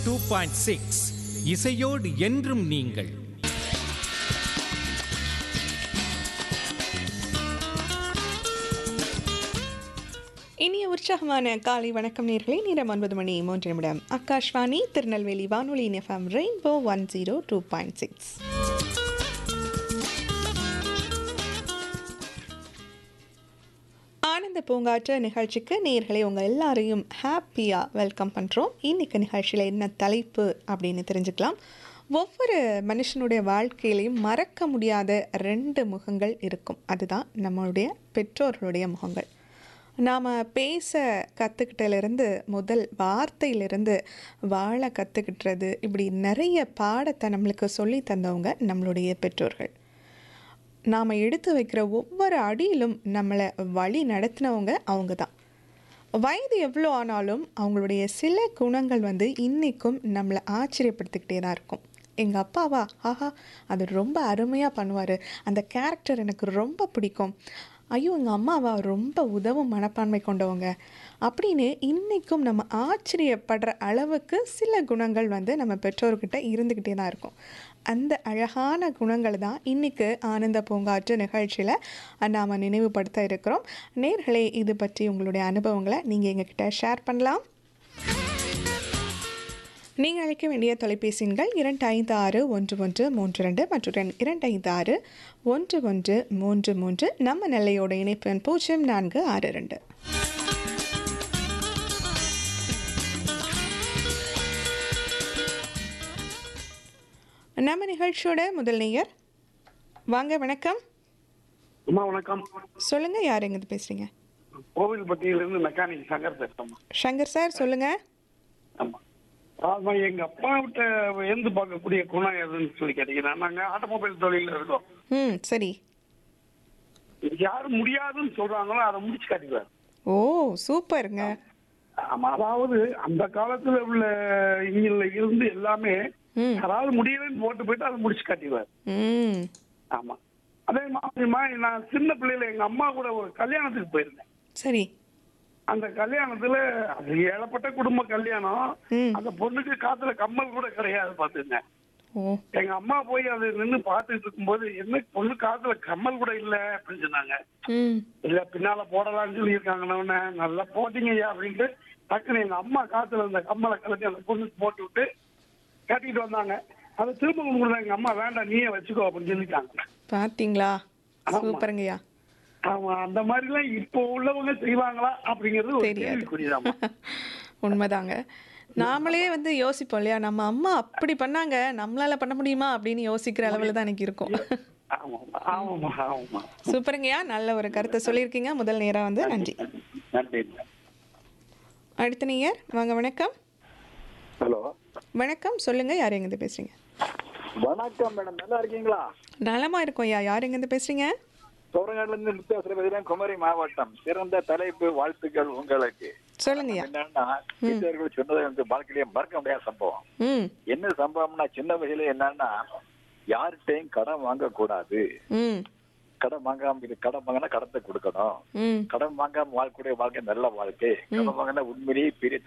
Two point six இசையோடு என்றும் நீங்கள் இனிய உற்சாகமான காலை வணக்கம் நேர்களே நேரம் ஒன்பது மணி மூன்று நிமிடம் ஆகாஷ்வாணி திருநெல்வேலி வானொலி FM rainbow one zero two point six ஆனந்த பூங்காற்று நிகழ்ச்சிக்கு நேர்களை உங்கள் எல்லாரையும் ஹாப்பியாக வெல்கம் பண்ணுறோம் இன்னைக்கு நிகழ்ச்சியில் என்ன தலைப்பு அப்படின்னு தெரிஞ்சுக்கலாம் ஒவ்வொரு மனுஷனுடைய வாழ்க்கையிலையும் மறக்க முடியாத ரெண்டு முகங்கள் இருக்கும் அதுதான் நம்மளுடைய பெற்றோர்களுடைய முகங்கள் நாம் பேச கற்றுக்கிட்டலேருந்து முதல் வார்த்தையிலிருந்து வாழ கற்றுக்கிட்டுறது இப்படி நிறைய பாடத்தை நம்மளுக்கு சொல்லி தந்தவங்க நம்மளுடைய பெற்றோர்கள் நாம் எடுத்து வைக்கிற ஒவ்வொரு அடியிலும் நம்மளை வழி நடத்தினவங்க அவங்க தான் வயது எவ்வளோ ஆனாலும் அவங்களுடைய சில குணங்கள் வந்து இன்றைக்கும் நம்மளை ஆச்சரியப்படுத்திக்கிட்டே தான் இருக்கும் எங்கள் அப்பாவா ஆஹா அது ரொம்ப அருமையாக பண்ணுவார் அந்த கேரக்டர் எனக்கு ரொம்ப பிடிக்கும் ஐயோ எங்கள் அம்மாவா ரொம்ப உதவும் மனப்பான்மை கொண்டவங்க அப்படின்னு இன்றைக்கும் நம்ம ஆச்சரியப்படுற அளவுக்கு சில குணங்கள் வந்து நம்ம பெற்றோர்கிட்ட இருந்துக்கிட்டே தான் இருக்கும் அந்த அழகான குணங்கள் தான் இன்றைக்கு ஆனந்த பூங்காற்று நிகழ்ச்சியில் நாம் நினைவுபடுத்த இருக்கிறோம் நேர்களே இது பற்றி உங்களுடைய அனுபவங்களை நீங்கள் எங்ககிட்ட ஷேர் பண்ணலாம் நீங்கள் அழைக்க வேண்டிய தொலைபேசி எண்கள் இரண்டு ஐந்து ஆறு ஒன்று ஒன்று மூன்று ரெண்டு மற்றும் இரண்டு ஐந்து ஆறு ஒன்று ஒன்று மூன்று மூன்று நம்ம நெல்லையோட இணைப்பு எண் பூஜ்ஜியம் நான்கு ஆறு ரெண்டு நம்ம நிகழ்ச்சியோட முதல் நேயர் வாங்க வணக்கம் அம்மா வணக்கம் சொல்லுங்க யார் எங்கிருந்து பேசுறீங்க கோவில்பட்டியிலிருந்து மெக்கானிக் சங்கர் பேசுறேம்மா சங்கர் சார் சொல்லுங்க ஆமா ஆமா எங்க அப்பா விட்ட எழுந்து பார்க்கக்கூடிய குணம் எதுன்னு சொல்லி கேட்டீங்கன்னா நாங்க ஆட்டோமொபைல் தொழில இருக்கோம் ம் சரி யாரு முடியாதுன்னு சொல்றாங்களோ அதை முடிச்சு காட்டிக்குவார் ஓ சூப்பருங்க ஆமா அதாவது அந்த காலத்துல உள்ள இன்ஜின்ல இருந்து எல்லாமே ம் யாராவது முடியலன்னு போட்டு போயிட்டு அதை முடிச்சு காட்டிடுவார் ம் ஆமா அதே மாதிரிமா நான் சின்ன பிள்ளையில எங்க அம்மா கூட ஒரு கல்யாணத்துக்கு போயிருந்தேன் சரி அந்த கல்யாணத்துல அது ஏழப்பட்ட குடும்ப கல்யாணம் ம் அந்த பொண்ணுக்கு காத்துல கம்மல் கூட கிடையாது பாத்துங்க ஓ எங்க அம்மா போய் அது நின்னு பாத்துட்டு இருக்கும்போது என்ன பொண்ணு காத்துல கம்மல் கூட இல்ல அப்படின்னு சொன்னாங்க ம் இல்ல பின்னால போடலாம்னு சொல்லி இருக்காங்க நல்லா போட்டீங்க ஐயா அப்படின்ட்டு டக்குன்னு எங்க அம்மா காத்துல இருந்த கம்மலை கலத்தி அந்த பொண்ணுக்கு போட்டு விட்டு கட்டிட்டு வந்தாங்க அதை திரும்ப கொடுக்குறாங்க எங்க அம்மா வேண்டாம் நீயே வச்சுக்கோ அப்படின்னு சொல்லிட்டாங்க பாத்தீங்களா ஆமா. சூப்பருங்கய்யா ஆமா அந்த மாதிரி எல்லாம் இப்போ உள்ளவங்க செய்வாங்களா அப்படிங்கிறது ஒரு தெரியாது. கேள்விக்குறிதாம்மா உண்மைதாங்க நாமளே வந்து யோசிப்போம் இல்லையா நம்ம அம்மா அப்படி பண்ணாங்க நம்மளால பண்ண முடியுமா அப்படின்னு யோசிக்கிற அளவில் தான் எனக்கு இருக்கும் ஆமாம்மா ஆமாம்மா ஆமாம்மா சூப்பருங்கய்யா நல்ல ஒரு கருத்தை சொல்லியிருக்கீங்க முதல் நேரம் வந்து நன்றி நன்றி அடுத்த நேயர் வாங்க வணக்கம் ஹலோ வணக்கம் சொல்லுங்க யார் எங்கேருந்து பேசுறீங்க வணக்கம் மேடம் நல்லா இருக்கீங்களா நலமா இருக்கோம் ஐயா யார் எங்கேருந்து பேசுறீங்க சோரங்காடுல இருந்து முத்தியாசுர பதிலாம் குமரி மாவட்டம் சிறந்த தலைப்பு வாழ்த்துக்கள் உங்களுக்கு சொல்லுங்கய்யா என்னன்னா டீச்சர்கள் சொன்னது வந்து வாழ்க்கையிலேயே மறக்க முடியாத சம்பவம் ம் என்ன சம்பவம்னா சின்ன வயசுல என்னன்னா யார்கிட்டையும் கடன் வாங்க கூடாது ம் கடன் வாங்காம இது கடன் வாங்கினா கடத்தை கொடுக்கணும் ம் கடன் வாங்காம வாழக்கூடிய வாழ்க்கை நல்ல வாழ்க்கை கடன் வாங்கினா உண்மையிலேயே பெரிய